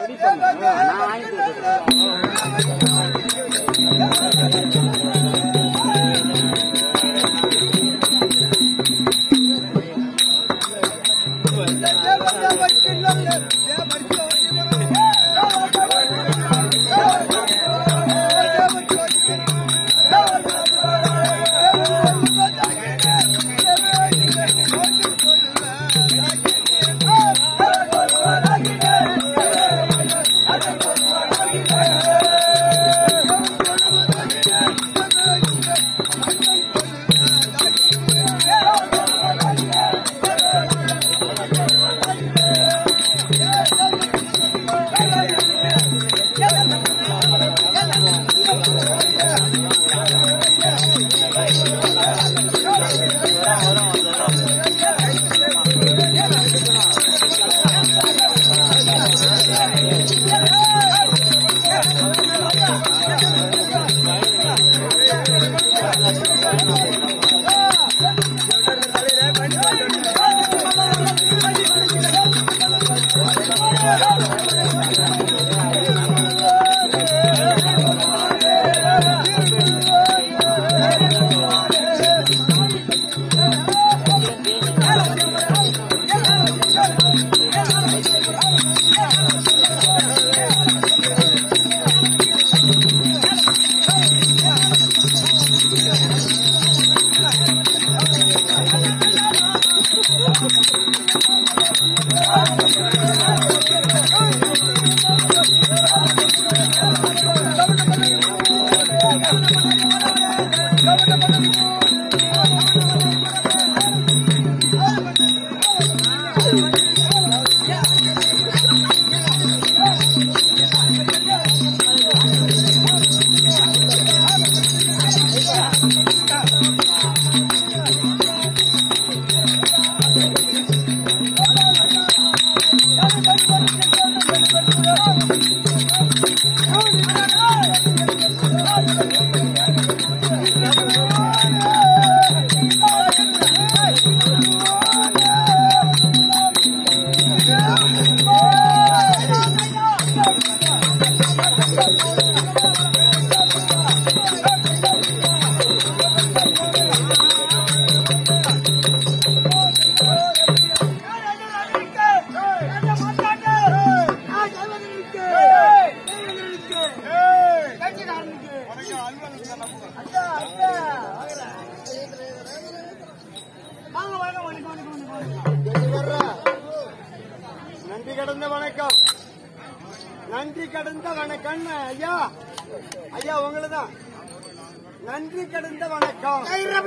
நான் வாங்கி கொடுக்குறேன். நன்றி கடந்த வணக்கம் நன்றி கடந்த வணக்கம் ஐயா ஐயா உங்களதான் நன்றி கடந்த வணக்கம்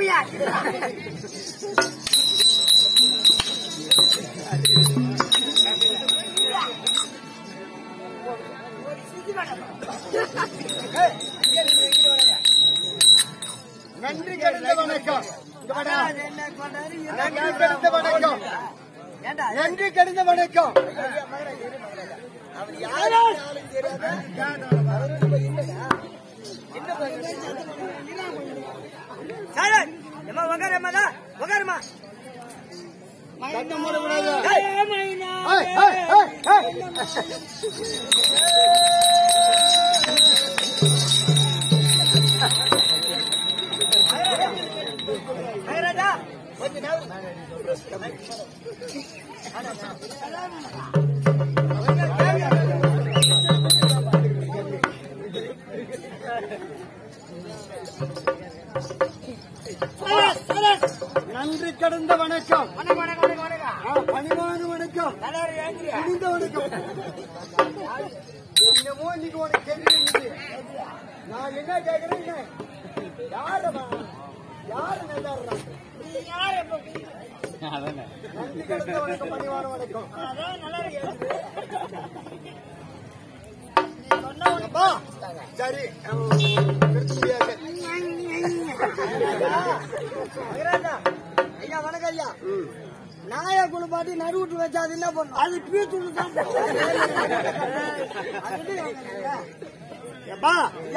நன்றி கடந்த வணக்கம் இங்க வாடா. நன்றி கடந்த வணக்கம் நன்றி கடந்த வணக்கம் சத்தம் போடக்கூடாது. ஏய், ஏய், ஏய், ஏய். நன்றி கடந்த வணக்கம் ஆ, பணிவான வணக்கம் குனிந்த வணக்கம் என்னமோ இன்னைக்கு உனக்கு தெரியும் நான் என்ன கேக்குறேன் யாரமா யாரு நல்லாடுறான் நன்றி கடந்த வணக்கம் பணிவான வணக்கம் அப்பா, சரி அஹ், நிறுத்த முடியாது ஐயா வணக்கம் ஐயா நாய குளிப்பாட்டி நடுவுட்டு வச்சா அது என்ன பண்ணும் அது பீச்சுட்டு தான் அப்பா,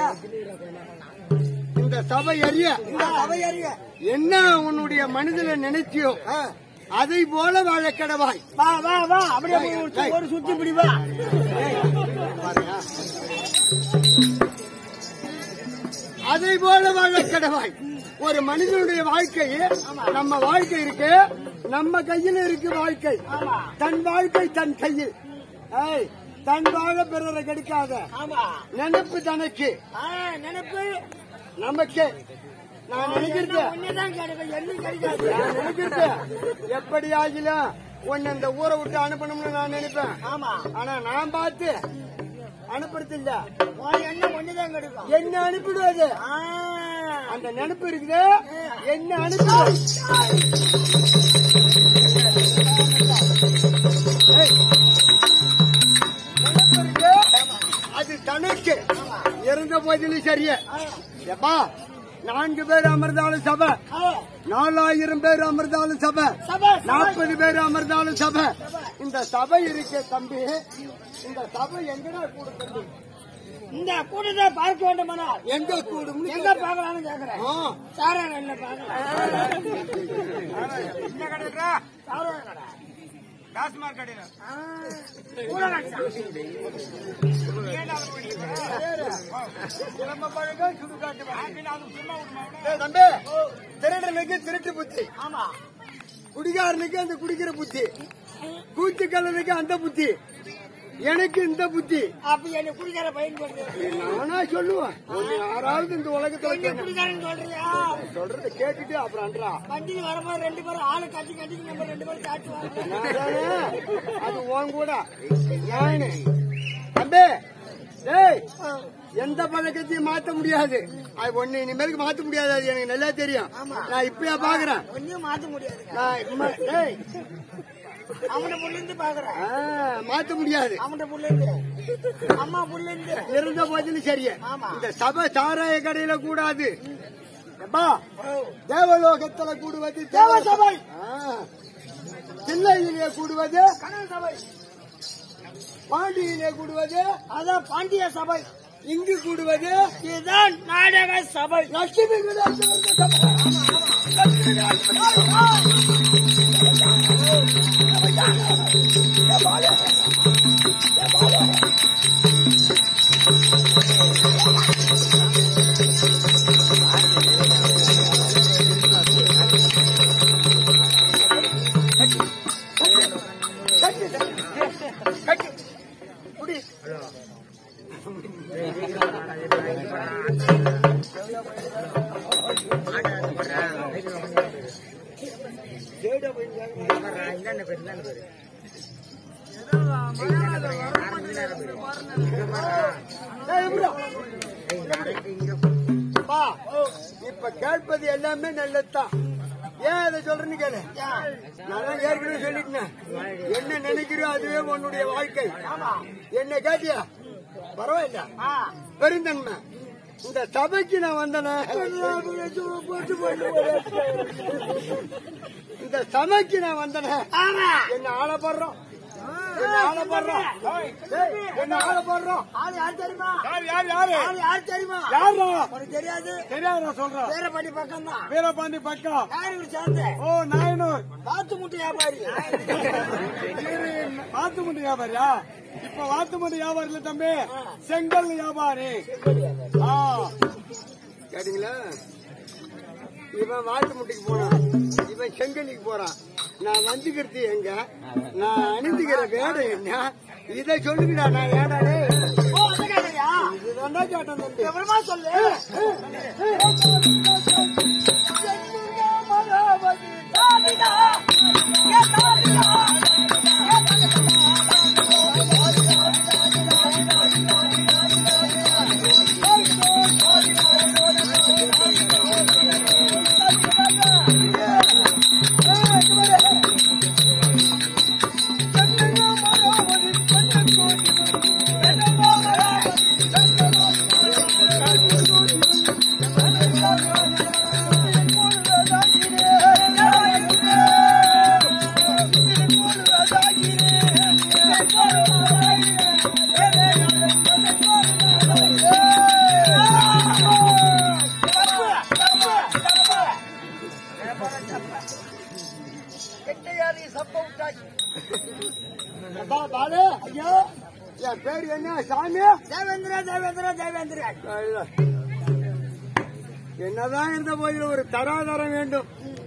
இந்த சபை அறிய அவையறிய என்ன உன்னுடைய மனதில நினைச்சியோ அதை போல வாழ கடவாய் வா வா வா அப்படியே போய் ஒரு- ஒரு சுத்தி பிடி வா குழந்தை போல வாழ கடவாய் ஒரு மனிதனுடைய வாழ்க்கை நம்ம வாழ்க்கை இருக்கு நம்ம கையில இருக்கு வாழ்க்கை தன் வாழ்க்கை தன் கையில் ஏய், தன் வாழ பிறரை கெடுக்காத ஆமா நினைப்பு தனக்கு ஆ, நினைப்பு நமக்கு நான் நினைக்கிறது ஒண்ணுதான் கிடைக்கும் என்ன கிடைக்காது நான் நினைக்கிறது எப்படி ஆகிலும் உன்னை இந்த ஊரை விட்டு அனுப்பணும்னு நான் நினைப்பேன் ஆமா ஆனா நான் பார்த்து அனுப்புறது இல்ல உன் எண்ணம் ஒண்ணுதான் கிடைக்கும் என்ன அனுப்பிடுவது ஆ, அந்த நினைப்பு இருக்குது என்ன அனுப்பிடுவது ஏய். நினைப்பு இருக்கு, அது தனக்கு இருந்த போதிலும் சரியே எப்பா நான்கு பேர் அமர்ந்தாலும் சபை ஆ, நாலாயிரம் பேர் அமர்ந்தாலும் சபை சபை, சபை. நாற்பது பேர் அமர்ந்தாலும் சபை இந்த சபை இருக்கே தம்பி இந்த சபை எங்கடா கூடும் தம்பி இந்த கூட்டத்தை பார்க்க வேண்டுமானால் எங்க கூடும் எங்க பார்க்கலாம்னு கேக்குறேன் சாரா என்ன பார்க்கலாம் சாரா கடை டாஸ்மாக் கடையில ஆ, ஊழலாட்சம். தம்பி திருடனுக்கு திருட்டு புத்தி ஆமா குடிகாரனுக்கு அந்த குடிக்கிற புத்தி கூத்துக்கல்லனுக்கு அந்த புத்தி எனக்கு இந்த புத்தி அப்ப என்ன குடிக்கார பயன்படுது நானா சொல்லுவேன் உன்னை யாராவது இந்த உலகத்துல என்ன கேட்டா- குடிக்காரன்னு சொல்றியா சொல்றத கேட்டுட்டு அப்புறம் அன்றா வண்டியில் வரும்போது ரெண்டு பேரும் ஆளு கட்டி கட்டி நம்ம ரெண்டு பேரும் காட்டுவாங்க நான் தானே? அது உன் கூட நானு தம்பி டேய் எந்த பழக்கத்தையும் மாத்த முடியாது அது ஒண்ணு இனிமேலுக்கு மாத்த முடியாது அது எனக்கு நல்லா தெரியும் நான் இப்பயா பாக்குறேன் ஒன்னும் மாத்த முடியாது நான் இம்ம- டேய் அவன புள்ள இருந்து பாக்குறேன் ஆ, மாத்த முடியாது அவன புள்ள இருந்து அம்மா புள்ள இருந்து இருந்த போதிலும் சரியே ஆமா. இந்த சபை சாராய கடையில கூடாது எப்பா தேவலோகத்துல கூடுவது தேவ சபை ஆ. தில்லையிலே கூடுவது கனல் சபை பாண்டியிலே கூடுவது அதான் பாண்டிய சபை இங்கு கூடுவது இதுதான் நாடக சபை லட்சுமி விநாயகர் சபை. குடி. ஏய், இப்படியா? அப்பா, இப்ப கேட்பது எல்லாமே நல்லதுதான் ஏன் அதை சொல்றேன்னு கேளு நான் தான் ஏற்கனவே சொல்லிட்டேன் என்ன நினைக்கிறோ அதுவே உன்னுடைய வாழ்க்கை என்ன கேட்டியா பரவாயில்ல பெருந்தன்மை இந்த சபைக்கு நான் வந்தேனே இந்த சபைக்கு நான் வந்தேனே ஆமா என்ன ஆளப்படுறோம் என்ன ஆளப்படுறோம் ஏய், என்ன ஆளப்படுறோம் ஆளு யார் தெரியுமா யார் யார் யாரு ஆளு யார் தெரியுமா யாரா உனக்கு தெரியாது தெரியாது நான் சொல்றேன் வீரபாண்டி பக்கம் தான் வீரபாண்டி பக்கம் யாரு சேர்ந்த ஓ நாயனூர் பாத்து முட்டை வியாபாரி வாத்துமுண்டு வியாபாரியா இப்ப வாத்துமுண்டு வியாபாரி இல்ல தம்பி செங்கல் வியாபாரி ஆ. கேட்டீங்களா இவன் வாத்து முட்டைக்கு போனான் இவன் செங்கலுக்கு போறான் நான் வந்துக்கிறது எங்க நான் அணிந்துக்கிற வேடம் என்ன இதை சொல்லுங்கடா நான் ஏடாடே ஓ அது கேட்கறியா இதுதான்டா கேட்டேன் தம்பி எவ்வளமா சொல்லு அப்பா, பாலு ஐயோ என் பேர் என்ன சாமி தேவேந்திரா தேவேந்திரா தேவேந்திரா இல்ல. என்னதான் இருந்த போதிலும் ஒரு தராதரம் வேண்டும்